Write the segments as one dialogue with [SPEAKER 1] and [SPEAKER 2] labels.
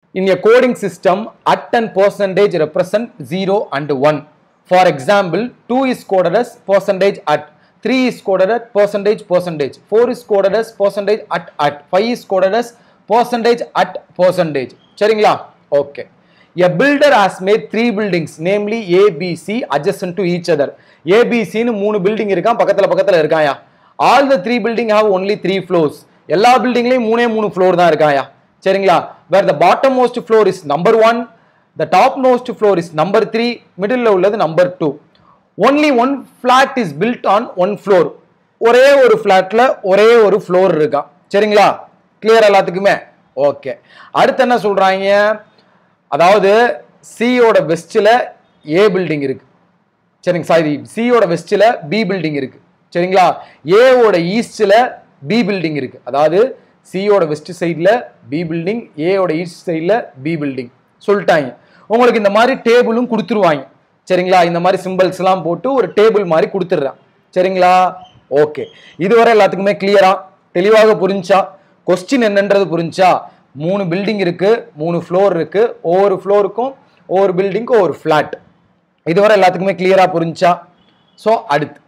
[SPEAKER 1] In a coding system, at and percentage represent 0 and 1. For example, 2 is coded as percentage at, 3 is coded as percentage percentage, 4 is coded as percentage at at, 5 is coded as percentage at percentage. சரிங்களா okay A builder has made three buildings, namely A, B, C, adjacent to each other. A, B, C னு மூணு building இருக்கான் பக்கத்துல பக்கத்துல இருக்காயா all the three building have only three floors எல்லா பில்டிங்லயும் மூணே மூணு ஃப்ளோர் தான் இருக்காயா சரிங்களா where the bottom most floor is number one the top most floor is number three middle உள்ளது number two only one flat is built on one floor ஒரே ஒரு ஃபிளாட்ல ஒரே ஒரு ஃப்ளோர் இருக்கான் சரிங்களா கிளியர் எல்லாத்துக்குமே ஓகே அடுத்து என்ன சொல்றாங்க அதாவது சியோட வெஸ்ட்ல ஏ பில்டிங் இருக்கு சரிங்க சாரி சியோட வெஸ்ட்ல பி பில்டிங் இருக்கு சரிங்களா ஏவோட ஈஸ்ட்ல பி பில்டிங் இருக்கு அதாவது சியோட வெஸ்ட் சைடில் பி பில்டிங் ஏயோட ஈஸ்ட் சைடில் பி பில்டிங் சொல்லிட்டாங்க உங்களுக்கு இந்த மாதிரி டேபிளும் கொடுத்துருவாங்க சரிங்களா இந்த மாதிரி சிம்பிள்ஸ்லாம் போட்டு ஒரு டேபிள் மாதிரி கொடுத்துட்றேன் சரிங்களா ஓகே இதுவரை எல்லாத்துக்குமே கிளியரா தெளிவாக புரிஞ்சா கொஸ்டின் என்னன்றது புரிஞ்சா மூணு பில்டிங் இருக்கு மூணு ஃப்ளோர் இருக்கு ஒவ்வொரு ஃப்ளோருக்கும் ஒவ்வொரு பில்டிங்க்கும் ஒரு ஃப்ளாட் இதுவரை எல்லாத்துக்குமே கிளியரா புரிஞ்சா ஸோ அடுத்து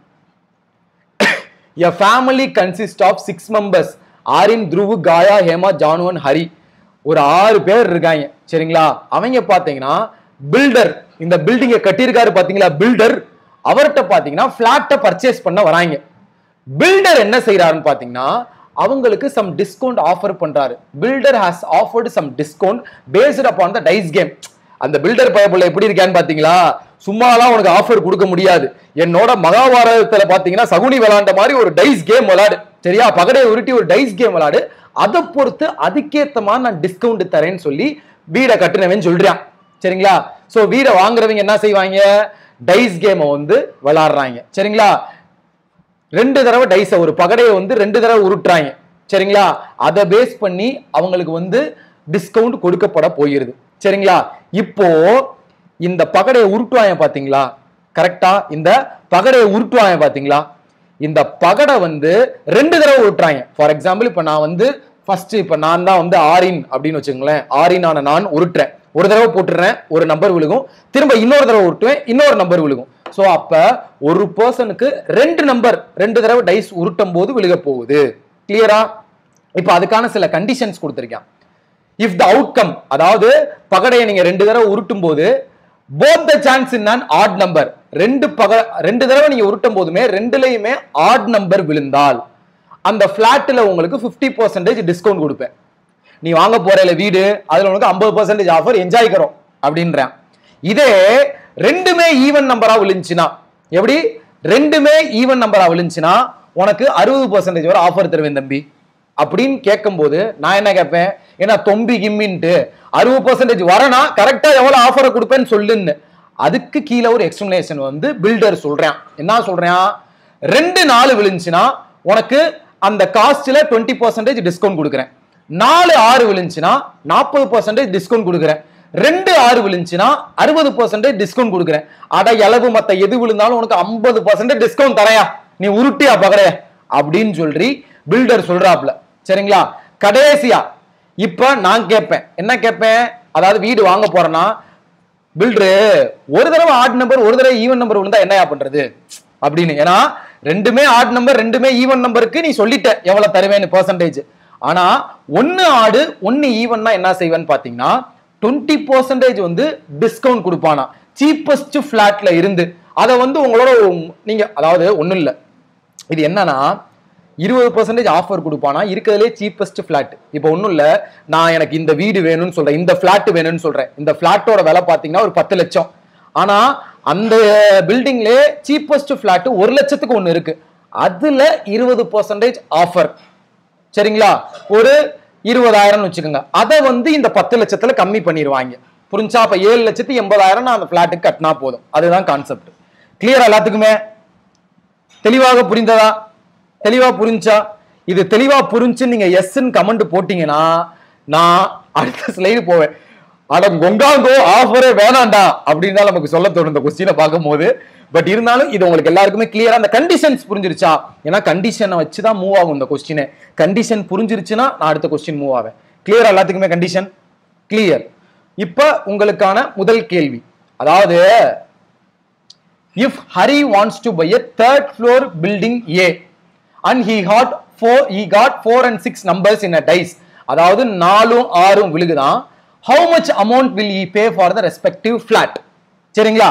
[SPEAKER 1] A family consists of six members. ஆரின் துருவு காயா ஹேமா ஜானு and ஹரி ஒரு ஆறு பேர் இருக்காங்க சரிங்களா அவங்க பாத்தீங்கன்னா பில்டர் இந்த பில்டிங்கை கட்டியிருக்காரு பாத்தீங்களா பில்டர் அவர்கிட்ட பாத்தீங்கன்னா பிளாட்டை பர்ச்சேஸ் பண்ண வராங்க பில்டர் என்ன செய்யறாருன்னு பாத்தீங்கன்னா அவங்களுக்கு சம் டிஸ்கவுண்ட் ஆஃபர் பண்றாரு builder has offered some discount based upon the dice game அந்த பில்டர் பயப்புள்ள எப்படி இருக்கான்னு பாத்தீங்களா சும்மாலாம் உனக்கு ஆஃபர் கொடுக்க முடியாது என்னோட மகாபாரதத்துல பாத்தீங்கன்னா சகுனி விளாண்ட மாதிரி ஒரு டைஸ் கேம் விளாடு சரியா பகடையை உருட்டி ஒரு டைஸ் கேம் விளாடு அதை பொறுத்து அதுக்கேத்த மாதிரி நான் டிஸ்கவுண்ட் தரேன்னு சொல்லி வீடை கட்டுனவன் சொல்றான் சரிங்களா சோ வீடை வாங்குறவங்க என்ன செய்வாங்க டைஸ் கேமை வந்து விளாடுறாங்க சரிங்களா ரெண்டு தடவை டைஸை ஒரு பகடையை வந்து ரெண்டு தடவை உருட்டுறாங்க சரிங்களா அதை பேஸ் பண்ணி அவங்களுக்கு வந்து டிஸ்கவுண்ட் கொடுக்கப்பட போயிருது சரிங்களா இப்போ இந்த பகடையை உருட்டுவாங்க பாத்தீங்களா கரெக்டா இந்த பகடையை உருட்டுவாங்க பாத்தீங்களா இந்த பகடை வந்து ரெண்டு தடவை உருட்டுறாங்க ஃபார் எக்ஸாம்பிள் இப்போ நான் வந்து ஃபர்ஸ்ட் இப்போ நான் தான் வந்து ஆரின் அப்படின்னு வச்சுக்கோங்களேன் ஆரினான நான் உருட்டுறேன் ஒரு தடவை போட்டுடுறேன் ஒரு நம்பர் விழுகும் திரும்ப இன்னொரு தடவை உருட்டுவேன் இன்னொரு நம்பர் விழுகும் ஸோ அப்ப ஒரு பர்சனுக்கு ரெண்டு நம்பர் ரெண்டு தடவை டைஸ் உருட்டும் போது விழுக போகுது கிளியரா இப்போ அதுக்கான சில கண்டிஷன்ஸ் கொடுத்துருக்கேன் இஃப் த அவுட்கம் அதாவது பகடையை நீங்க ரெண்டு தடவை உருட்டும் போது both the chance in an odd number ரெண்டு பக ரெண்டு தடவை நீங்க உருட்டும் போதுமே ரெண்டுலயுமே ஆட் நம்பர் விழுந்தால் அந்த பிளாட்ல உங்களுக்கு 50% பர்சன்டேஜ் டிஸ்கவுண்ட் கொடுப்பேன் நீ வாங்க போறல வீடு அதுல உனக்கு ஐம்பது பர்சன்டேஜ் ஆஃபர் என்ஜாய் கரோம் அப்படின்றேன் இதே ரெண்டுமே ஈவன் நம்பரா விழுந்துச்சுன்னா எப்படி ரெண்டுமே ஈவன் நம்பரா விழுந்துச்சுன்னா உனக்கு அறுபது பர்சன்டேஜ் வரை ஆஃபர் தருவேன் தம்பி அப்படின்னு கேட்கும்போது நான் என்ன கேட்பேன் ஏன்னா தொம்பி கிம்மின்ட்டு அறுபது பர்சன்டேஜ் வரனா கரெக்டா எவ்வளவு ஆஃபரை கொடுப்பேன்னு சொல்லுன்னு அதுக்கு கீழே ஒரு எக்ஸ்பிளனேஷன் வந்து பில்டர் சொல்றேன் என்ன சொல்றேன் ரெண்டு நாலு விழுந்துச்சுன்னா உனக்கு அந்த காஸ்ட்ல டுவெண்ட்டி பர்சன்டேஜ் டிஸ்கவுண்ட் கொடுக்குறேன் நாலு ஆறு விழுந்துச்சுன்னா நாற்பது பர்சன்டேஜ் டிஸ்கவுண்ட் கொடுக்குறேன் ரெண்டு ஆறு விழுந்துச்சுன்னா அறுபது பர்சன்டேஜ் டிஸ்கவுண்ட் கொடுக்குறேன் அட இளவு மத்த எது விழுந்தாலும் உனக்கு ஐம்பது பர்சன்டேஜ் டிஸ்கவுண்ட் தரையா நீ உருட்டியா பகடையா அப்படின்னு சொல்லி பில்டர் சொல்றாப்ல சரிங்களா கடைசியா இப்ப நான் கேட்பேன் என்ன கேட்பேன் அதாவது வீடு வாங்க போறேன்னா பில்டரு ஒரு தடவை ஆட் நம்பர் ஒரு தடவை ஈவன் நம்பர் விழுந்தா என்னையா பண்றது அப்படின்னு ஏன்னா ரெண்டுமே ஆட் நம்பர் ரெண்டுமே ஈவன் நம்பருக்கு நீ சொல்லிட்ட எவ்வளவு தருவேன்னு பர்சன்டேஜ் ஆனா ஒன்னு ஆடு ஒன்னு ஈவன்னா என்ன செய்வேன்னு பாத்தீங்கன்னா டுவெண்ட்டி பர்சன்டேஜ் வந்து டிஸ்கவுண்ட் கொடுப்பானா சீப்பஸ்ட் ஃபிளாட்ல இருந்து அதை வந்து உங்களோட நீங்க அதாவது ஒண்ணும் இல்ல இது என்னன்னா இருபது பர்சன்டேஜ் ஆஃபர் கொடுப்பானா இருக்கிறதுலே சீப்பஸ்ட் ஃபிளாட் இப்போ ஒன்றும் இல்லை நான் எனக்கு இந்த வீடு வேணும்னு சொல்றேன் இந்த ஃபிளாட் வேணும்னு சொல்றேன் இந்த ஃபிளாட்டோட விலை பார்த்தீங்கன்னா ஒரு பத்து லட்சம் ஆனா அந்த பில்டிங்லே சீப்பஸ்ட் ஃபிளாட் ஒரு லட்சத்துக்கு ஒன்று இருக்கு அதுல இருபது பர்சன்டேஜ் ஆஃபர் சரிங்களா ஒரு இருபதாயிரம்னு வச்சுக்கோங்க அதை வந்து இந்த பத்து லட்சத்துல கம்மி பண்ணிடுவாங்க புரிஞ்சா அப்ப ஏழு லட்சத்தி எண்பதாயிரம் நான் அந்த ஃபிளாட்டுக்கு கட்டினா போதும் அதுதான் கான்செப்ட் கிளியர் எல்லாத்துக்குமே தெளிவாக புரிந்ததா தெளிவா புரிஞ்சா இது தெளிவா புரிஞ்சு நீங்க எஸ்ன்னு கமெண்ட் போட்டீங்கன்னா நான் அடுத்த ஸ்லைடு போவேன் அட கொங்காங்கோ ஆஃபரே வேணாண்டா அப்படின்னு தான் நமக்கு சொல்ல தோணும் இந்த கொஸ்டினை பார்க்கும்போது பட் இருந்தாலும் இது உங்களுக்கு எல்லாருக்குமே கிளியரா அந்த கண்டிஷன்ஸ் புரிஞ்சிருச்சா ஏன்னா கண்டிஷனை வச்சு தான் மூவ் ஆகும் இந்த கொஸ்டினே கண்டிஷன் புரிஞ்சிருச்சுன்னா நான் அடுத்த கொஸ்டின் மூவ் ஆவேன் கிளியரா எல்லாத்துக்குமே கண்டிஷன் கிளியர் இப்ப உங்களுக்கான முதல் கேள்வி அதாவது if Hari wants to buy a third floor building A and he got four he got four and six numbers in a dice அதாவது நாலும் ஆறும் விழுகுதான் how much amount will he pay for the respective flat சரிங்களா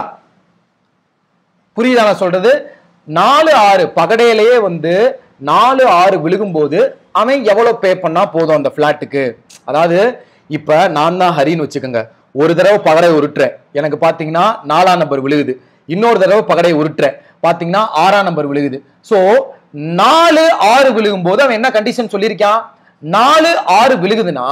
[SPEAKER 1] புரியுதா நான் சொல்றது நாலு ஆறு பகடையிலேயே வந்து நாலு ஆறு விழுகும்போது அவன் எவ்வளவு பே பண்ணா போதும் அந்த பிளாட்டுக்கு அதாவது இப்ப நான் தான் ஹரின்னு வச்சுக்கோங்க ஒரு தடவை பகடை உருட்டுறேன் எனக்கு பாத்தீங்கன்னா நாலாம் நம்பர் விழுகுது இன்னொரு தடவை பகடை உருட்டுறேன் பாத்தீங்கன்னா ஆறாம் நம்பர் விழுகுது சோ நாலு ஆறு விழுகும் போது அவன் என்ன கண்டிஷன் சொல்லியிருக்கான் நாலு ஆறு விழுகுதுன்னா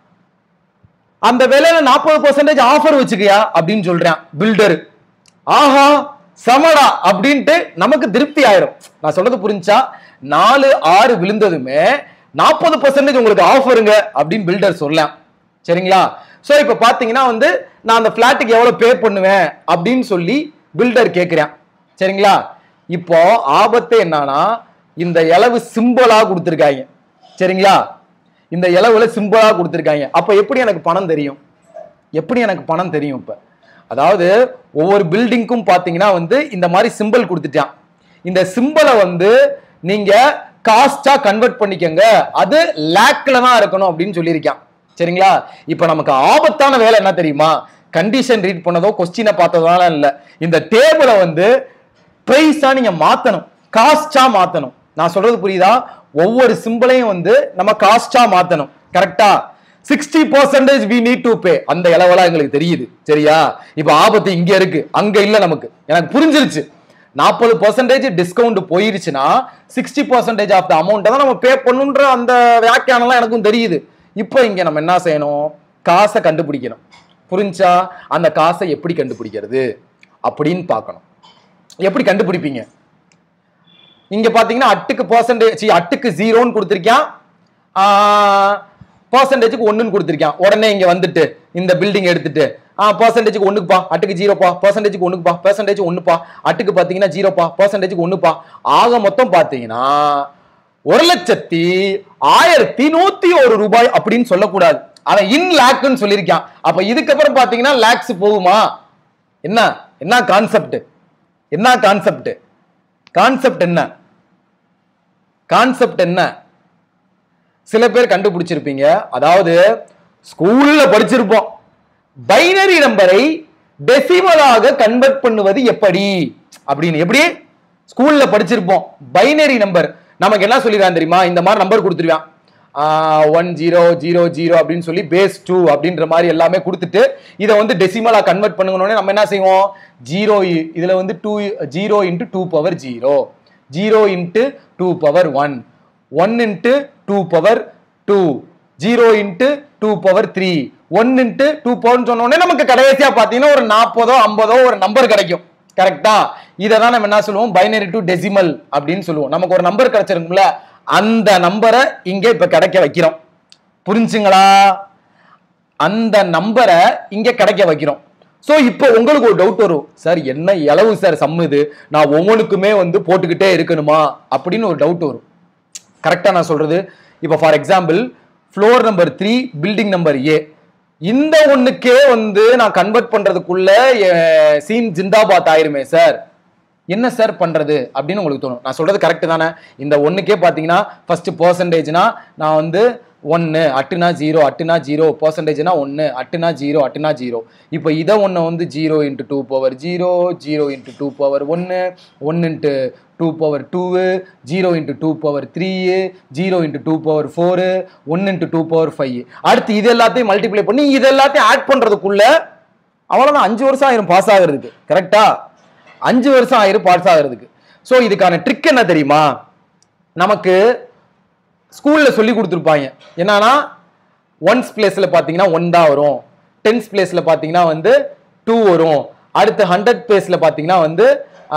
[SPEAKER 1] அந்த விலையில நாற்பது பர்சன்டேஜ் ஆஃபர் வச்சுக்கியா அப்படின்னு சொல்றான் பில்டர் ஆஹா சமடா அப்படின்ட்டு நமக்கு திருப்தி ஆயிரும் நான் சொல்றது புரிஞ்சா நாலு ஆறு விழுந்ததுமே நாற்பது பர்சன்டேஜ் உங்களுக்கு ஆஃபருங்க அப்படின்னு பில்டர் சொல்லலாம் சரிங்களா சோ இப்ப பாத்தீங்கன்னா வந்து நான் அந்த பிளாட்டுக்கு எவ்வளவு பே பண்ணுவேன் அப்படின்னு சொல்லி பில்டர் கேக்குறேன் சரிங்களா இப்போ ஆபத்து என்னன்னா இந்த இளவு சிம்பிளா கொடுத்துருக்காங்க சரிங்களா இந்த இளவுல சிம்பிளா கொடுத்துருக்காங்க அப்ப எப்படி எனக்கு பணம் தெரியும் எப்படி எனக்கு பணம் தெரியும் இப்ப அதாவது ஒவ்வொரு பில்டிங்க்கும் பாத்தீங்கன்னா வந்து இந்த மாதிரி சிம்பிள் கொடுத்துட்டான் இந்த சிம்பிளை வந்து நீங்க காஸ்டா கன்வெர்ட் பண்ணிக்கங்க அது லேக்ல தான் இருக்கணும் அப்படின்னு சொல்லியிருக்கான் சரிங்களா இப்ப நமக்கு ஆபத்தான வேலை என்ன தெரியுமா கண்டிஷன் ரீட் பண்ணதோ கொஸ்டினை பார்த்ததால இல்ல இந்த டேபிளை வந்து பிரைஸா நீங்க மாத்தணும் காஸ்டா மாத்தணும் நான் சொல்றது புரியுதா ஒவ்வொரு சிம்பிளையும் வந்து நம்ம காஸ்டா மாத்தணும் கரெக்டா sixty percentage we need to pay அந்த இளவெல்லாம் எங்களுக்கு தெரியுது சரியா இப்ப ஆபத்து இங்க இருக்கு அங்க இல்ல நமக்கு எனக்கு புரிஞ்சிருச்சு நாற்பது பர்சன்டேஜ் டிஸ்கவுண்ட் போயிருச்சுன்னா sixty percentage of the amount தான் நம்ம பே பண்ணுன்ற அந்த வியாக்கியானம்லாம் எனக்கும் தெரியுது இப்போ இங்க நம்ம என்ன செய்யணும் காசை கண்டுபிடிக்கணும் புரிஞ்சா அந்த காசை எப்படி கண்டுபிடிக்கிறது அப்படின்னு பார்க்கணும் எப்படி கண்டுபிடிப்பீங்க இங்க பாத்தீங்கன்னா அட்டுக்கு பர்சன்டேஜ் அட்டுக்கு ஜீரோன்னு கொடுத்துருக்கான் பர்சன்டேஜுக்கு ஒன்றுன்னு கொடுத்துருக்கான் உடனே இங்க வந்துட்டு இந்த பில்டிங் எடுத்துட்டு ஆ பர்சன்டேஜுக்கு ஒண்ணுக்குப்பா அட்டுக்கு ஜீரோப்பா பர்சன்டேஜுக்கு ஒண்ணுக்குப்பா பர்சன்டேஜ் ஒண்ணுப்பா அட்டுக்கு பாத்தீங்கன்னா ஜீரோப்பா பர்சன்டேஜுக்கு ஒண்ணுப்பா ஆக மொத்தம் பாத்தீங்கன்னா ஒரு லட்சத்தி ஆயிரத்தி நூத்தி ஒரு ரூபாய் அப்படின்னு சொல்லக்கூடாது அவன் இன் லேக்குன்னு சொல்லியிருக்கான் அப்ப இதுக்கப்புறம் பாத்தீங்கன்னா லேக்ஸ் போகுமா என்ன என்ன கான்செப்ட் என்ன கான்செப்ட் கான்செப்ட் என்ன கான்செப்ட் என்ன சில பேர் கண்டுபிடிச்சிருப்பீங்க அதாவது ஸ்கூல்ல படிச்சிருப்போம் பைனரி நம்பரை டெசிமலாக கன்வெர்ட் பண்ணுவது எப்படி அப்படின்னு எப்படி ஸ்கூல்ல படிச்சிருப்போம் பைனரி நம்பர் நமக்கு என்ன சொல்லிடுறான் தெரியுமா இந்த மாதிரி நம்பர் கொடுத்துருவான் ஒன் ஜீரோ ஜீரோ ஜீரோ அப்படின்னு சொல்லி பேஸ் டூ அப்படின்ற மாதிரி எல்லாமே கொடுத்துட்டு இதை வந்து டெசிமலா கன்வெர்ட் பண்ணணும்னே நம்ம என்ன செய்வோம் ஜீரோ இதுல வந்து two zero into two power zero zero into two power one one into two power two zero into two power three one into two power சொன்னோடனே நமக்கு கடைசியா பார்த்தீங்கன்னா ஒரு நாற்பதோ ஐம்பதோ ஒரு நம்பர் கிடைக்கும் கரெக்டா இதை தான் நம்ம என்ன சொல்லுவோம் பைனரி டு டெசிமல் அப்படின்னு சொல்லுவோம் நமக்கு ஒரு நம்பர் கிடைச்சிருக்கும்ல அந்த நம்பரை இங்க இப்ப கிடைக்க வைக்கிறோம் புரிஞ்சுங்களா அந்த நம்பரை இங்க கிடைக்க வைக்கிறோம் சோ இப்போ உங்களுக்கு ஒரு டவுட் வரும் சார் என்ன இளவு சார் சம்முது நான் ஒவ்வொன்றுக்குமே வந்து போட்டுக்கிட்டே இருக்கணுமா அப்படின்னு ஒரு டவுட் வரும் கரெக்டா நான் சொல்றது இப்போ for example floor number three building number A இந்த ஒண்ணுக்கே வந்து நான் கன்வெர்ட் பண்றதுக்குள்ள சீன் ஜிந்தாபாத் ஆயிருமே சார் என்ன சார் பண்றது அப்படின்னு உங்களுக்கு தோணும் நான் சொல்றது கரெக்ட் தானே இந்த ஒண்ணுக்கே பாத்தீங்கன்னா ஃபர்ஸ்ட் பர்சன்டேஜ்னா நான் வந்து ஒன்று அட்டுனா ஜீரோ அட்டுனா ஜீரோ பர்சன்டேஜ்னா ஒன்று அட்டுனா ஜீரோ அட்டுனா ஜீரோ இப்போ இதை ஒன்று வந்து zero into two power zero zero into two power ஒன்று ஒன்று into two power two zero into two power three zero into two power four ஒன்று இன்ட்டு டூ பவர் ஃபைவ் அடுத்து இது எல்லாத்தையும் மல்டிப்ளை பண்ணி இது எல்லாத்தையும் ஆட் பண்ணுறதுக்குள்ள அவ்வளோதான் அஞ்சு வருஷம் ஆயிரும் பாஸ் ஆகுறதுக்கு கரெக்டா அஞ்சு வருஷம் ஆயிரும் பாஸ் ஆகுறதுக்கு ஸோ இதுக்கான ட்ரிக் என்ன தெரியுமா நமக்கு ஸ்கூல்ல சொல்லி கொடுத்துருப்பாங்க என்னன்னா ஒன்ஸ் பிளேஸ்ல பாத்தீங்கன்னா ஒன் தான் வரும் டென்ஸ் பிளேஸ்ல பாத்தீங்கன்னா வந்து டூ வரும் அடுத்து ஹண்ட்ரட் பிளேஸ்ல பாத்தீங்கன்னா வந்து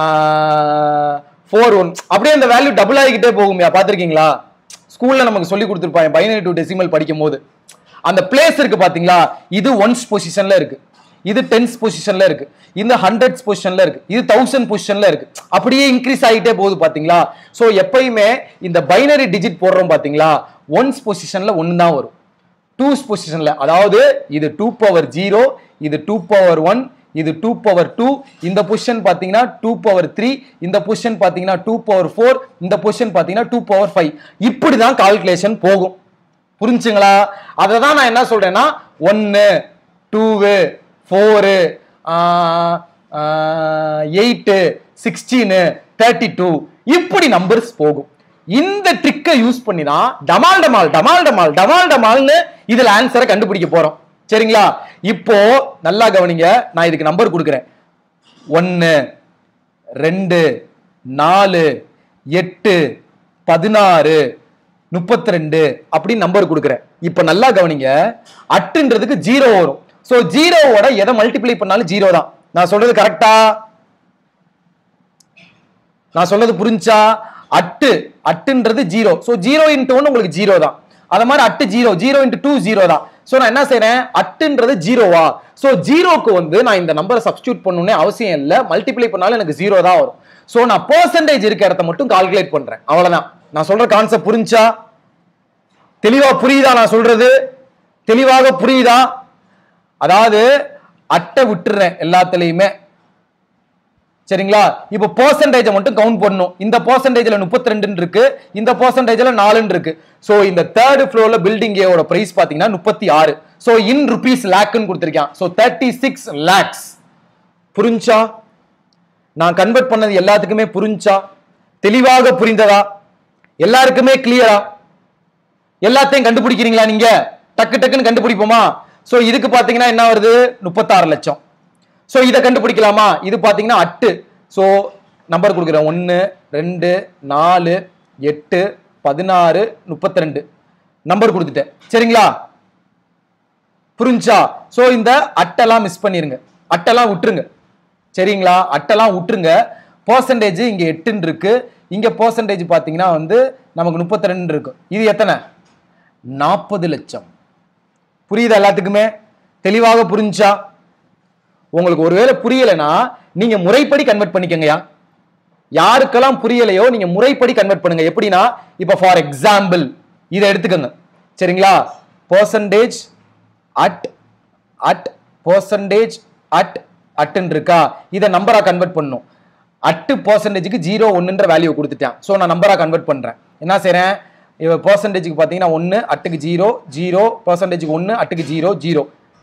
[SPEAKER 1] ஃபோர் ஒன் அப்படியே அந்த வேல்யூ டபுள் ஆகிக்கிட்டே போகும்யா பார்த்துருக்கீங்களா ஸ்கூல்ல நமக்கு சொல்லி கொடுத்துருப்பாங்க பைனரி டு டெசிமல் படிக்கும் போது அந்த பிளேஸ் இருக்கு பாத்தீங்களா இது ஒன்ஸ் பொசிஷன்ல இருக்கு இது டென்ஸ் பொசிஷன்ல இருக்கு இந்த ஹண்ட்ரட்ஸ் பொசிஷன்ல இருக்கு இது தௌசண்ட் பொசிஷன்ல இருக்கு அப்படியே இன்க்ரீஸ் ஆகிட்டே போகுது பாத்தீங்களா சோ எப்பயுமே இந்த பைனரி டிஜிட் போடுறோம் பாத்தீங்களா ஒன்ஸ் பொசிஷன்ல ஒன்னு தான் வரும் டூஸ் பொசிஷன்ல அதாவது இது டூ பவர் ஜீரோ இது டூ பவர் ஒன் இது டூ பவர் டூ இந்த பொசிஷன் பாத்தீங்கன்னா டூ பவர் த்ரீ இந்த பொசிஷன் பாத்தீங்கன்னா டூ பவர் ஃபோர் இந்த பொசிஷன் பாத்தீங்கன்னா டூ பவர் ஃபைவ் இப்படிதான் கால்குலேஷன் போகும் புரிஞ்சுங்களா அதை தான் நான் என்ன சொல்றேன்னா ஒன்று two four eight sixteen thirty two இப்படி நம்பர்ஸ் போகும் இந்த ட்ரிக்கை யூஸ் பண்ணி தான் டமால் டமால் டமால் டமால் டமால் டமால்னு இதுல ஆன்சரை கண்டுபிடிக்க போறோம் சரிங்களா இப்போ நல்லா கவனிங்க நான் இதுக்கு நம்பர் கொடுக்குறேன் ஒன்று ரெண்டு நாலு எட்டு பதினாறு முப்பத்தி ரெண்டு அப்படின்னு நம்பர் கொடுக்குறேன் இப்போ நல்லா கவனிங்க அட்டுன்றதுக்கு ஜீரோ வரும் ஸோ ஜீரோவோட எதை மல்டிப்ளை பண்ணாலும் ஜீரோ தான் நான் சொல்றது கரெக்டா நான் சொல்றது புரிஞ்சா அட்டு அட்டுன்றது zero so zero into one உங்களுக்கு ஜீரோ தான் அது மாதிரி at zero zero into two zero தான் ஸோ நான் என்ன செய்றேன் அட்டுன்றது ஜீரோவா ஸோ ஜீரோக்கு வந்து நான் இந்த நம்பரை சப்ஸ்டியூட் பண்ணணும்னே அவசியம் இல்லை மல்டிப்ளை பண்ணாலும் எனக்கு ஜீரோ தான் வரும் ஸோ நான் பர்சன்டேஜ் இருக்க இடத்த மட்டும் கால்குலேட் பண்றேன் அவ்வளவுதான் நான் சொல்ற கான்செப்ட் புரிஞ்சா தெளிவா புரியுதா நான் சொல்றது தெளிவாக புரியுதா அதாவது அட்டை விட்டுறேன் எல்லாத்துலயுமே சரிங்களா இப்போ பர்சன்டேஜை மட்டும் கவுண்ட் பண்ணணும் இந்த பர்சன்டேஜ்ல முப்பத்தி ரெண்டு இருக்கு இந்த பர்சன்டேஜ்ல நாலுன்னு இருக்கு ஸோ இந்த தேர்ட் ஃப்ளோர்ல பில்டிங் ஏவோட பிரைஸ் பாத்தீங்கன்னா முப்பத்தி ஆறு ஸோ இன் ருபீஸ் லேக்குன்னு கொடுத்துருக்கேன் ஸோ தேர்ட்டி சிக்ஸ் லேக்ஸ் புரிஞ்சா நான் கன்வெர்ட் பண்ணது எல்லாத்துக்குமே புரிஞ்சா தெளிவாக புரிந்ததா எல்லாருக்குமே கிளியரா எல்லாத்தையும் கண்டுபிடிக்கிறீங்களா நீங்க டக்கு டக்குன்னு கண்டுபிடிப்போமா சோ இதுக்கு பாத்தீங்கன்னா என்ன வருது முப்பத்தாறு லட்சம் சோ இதை கண்டுபிடிக்கலாமா இது பாத்தீங்கன்னா அட்டு சோ நம்பர் கொடுக்குறேன் ஒன்று ரெண்டு நாலு எட்டு பதினாறு முப்பத்தி ரெண்டு நம்பர் கொடுத்துட்டேன் சரிங்களா புரிஞ்சா சோ இந்த அட்டெல்லாம் மிஸ் பண்ணிருங்க அட்டெல்லாம் விட்டுருங்க சரிங்களா அட்டெல்லாம் விட்டுருங்க பர்சன்டேஜ் இங்க எட்டுன்னு இருக்கு இங்க பர்சன்டேஜ் பாத்தீங்கன்னா வந்து நமக்கு முப்பத்தி ரெண்டு இருக்கு இது எத்தனை நாற்பது லட்சம் புரியுதா எல்லாத்துக்குமே தெளிவாக புரிஞ்சா உங்களுக்கு ஒருவேளை புரியலைன்னா நீங்க முறைப்படி கன்வெர்ட் பண்ணிக்கங்கயா யாருக்கெல்லாம் புரியலையோ நீங்க முறைப்படி கன்வெர்ட் பண்ணுங்க எப்படின்னா இப்ப ஃபார் எக்ஸாம்பிள் இதை எடுத்துக்கோங்க சரிங்களா percentage at at percentage at அட்டுன்னு இருக்கா இதை நம்பரா கன்வெர்ட் பண்ணும் அட்டு பர்சன்டேஜுக்கு ஜீரோ ஒன்றுன்ற வேல்யூ கொடுத்துட்டேன் ஸோ நான் நம்பரா கன்வெர்ட் பண்றேன் என்ன செய்றேன் இப்போ பர்சன்டேஜுக்கு பார்த்தீங்கன்னா ஒன்று அட்டுக்கு ஜீரோ ஜீரோ பர்சன்டேஜுக்கு ஒன்று அட்டுக்கு zero zero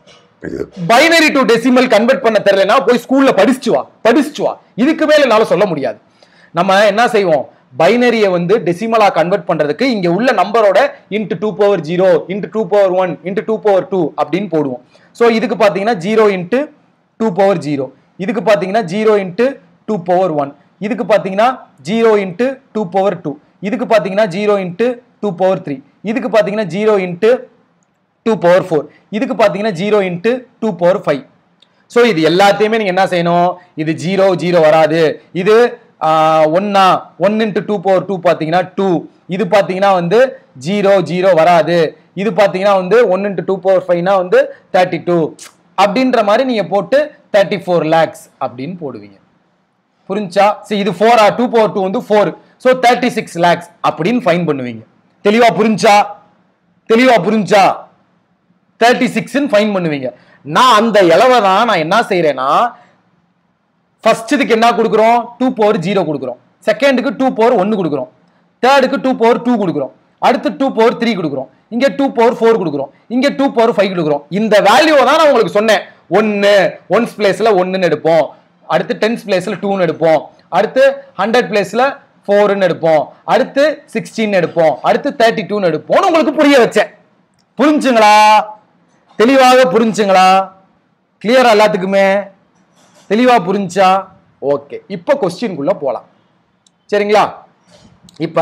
[SPEAKER 1] binary to decimal convert பண்ண தெரியலனா போய் ஸ்கூல்ல படிச்சுட்டு வா படிச்சுட்டு வா இதுக்கு மேல என்னால சொல்ல முடியாது நம்ம என்ன செய்வோம் பைனரியை வந்து டெசிமலா கன்வெர்ட் பண்றதுக்கு இங்க உள்ள நம்பரோட into two power zero into two power one into two power two அப்படின்னு போடுவோம் ஸோ இதுக்கு பார்த்தீங்கன்னா zero into two power zero இதுக்கு பார்த்தீங்கன்னா zero into two power one இதுக்கு பார்த்தீங்கன்னா zero into two power two இதுக்கு பார்த்தீங்கன்னா zero into two power three இதுக்கு பார்த்தீங்கன்னா zero into two power four இதுக்கு பார்த்தீங்கன்னா zero into two power five so இது எல்லாத்தையுமே நீங்கள் என்ன செய்யணும் இது ஜீரோ ஜீரோ வராது இது ஒன்னா one into two power two பார்த்தீங்கன்னா டூ இது பார்த்தீங்கன்னா வந்து ஜீரோ ஜீரோ வராது இது பார்த்தீங்கன்னா வந்து ஒன் இன்ட்டு டூ பவர் ஃபைவ்னா வந்து தேர்ட்டி டூ அப்படின்ற மாதிரி நீங்கள் போட்டு தேர்ட்டி ஃபோர் லேக்ஸ் அப்படின்னு போடுவீங்க புரிஞ்சா சரி இது ஃபோரா டூ பவர் டூ வந்து four so thirty six lakhs அப்படின்னு ஃபைன் பண்ணுவீங்க தெளிவா புரிஞ்சா தெளிவா புரிஞ்சா தேர்ட்டி சிக்ஸ்ன்னு ஃபைன் பண்ணுவீங்க நான் அந்த இளவை தான் நான் என்ன செய்யறேன்னா ஃபர்ஸ்ட் இதுக்கு என்ன கொடுக்குறோம் டூ பவர் ஜீரோ கொடுக்குறோம் செகண்டுக்கு டூ பவர் ஒன்று கொடுக்குறோம் தேர்டுக்கு டூ பவர் டூ கொடுக்குறோம் அடுத்து டூ பவர் த்ரீ கொடுக்குறோம் இங்க டூ பவர் ஃபோர் கொடுக்குறோம் இங்க டூ பவர் ஃபைவ் கொடுக்குறோம் இந்த வேல்யூவை தான் நான் உங்களுக்கு சொன்னேன் ஒன்னு ஒன்ஸ் பிளேஸ்ல ஒன்னுன்னு எடுப்போம் அடுத்து டென்ஸ் பிளேஸ்ல டூன்னு எடுப்போம் அடுத்து ஹண்ட்ரட் பிளேஸ்ல ஃபோர்னு எடுப்போம் அடுத்து சிக்ஸ்டீன் எடுப்போம் அடுத்து தேர்ட்டி டூன்னு எடுப்போம்னு உங்களுக்கு புரிய வச்சேன் புரிஞ்சுங்களா தெளிவாக புரிஞ்சுங்களா கிளியரா எல்லாத்துக்குமே தெளிவா புரிஞ்சா ஓகே இப்போ கொஸ்டின்குள்ள போலாம் சரிங்களா இப்ப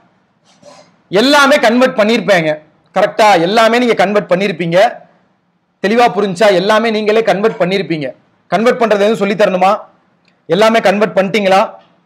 [SPEAKER 1] எல்லாமே கன்வெர்ட் பண்ணிருப்பேங்க கரெக்டா எல்லாமே நீங்க கன்வெர்ட் பண்ணிருப்பீங்க தெளிவா புரிஞ்சா எல்லாமே நீங்களே கன்வெர்ட் பண்ணிருப்பீங்க கன்வெர்ட் பண்றது எதுவும் சொல்லி தரணுமா எல்லாமே கன்வெர்ட் பண்ணிட்டீங்களா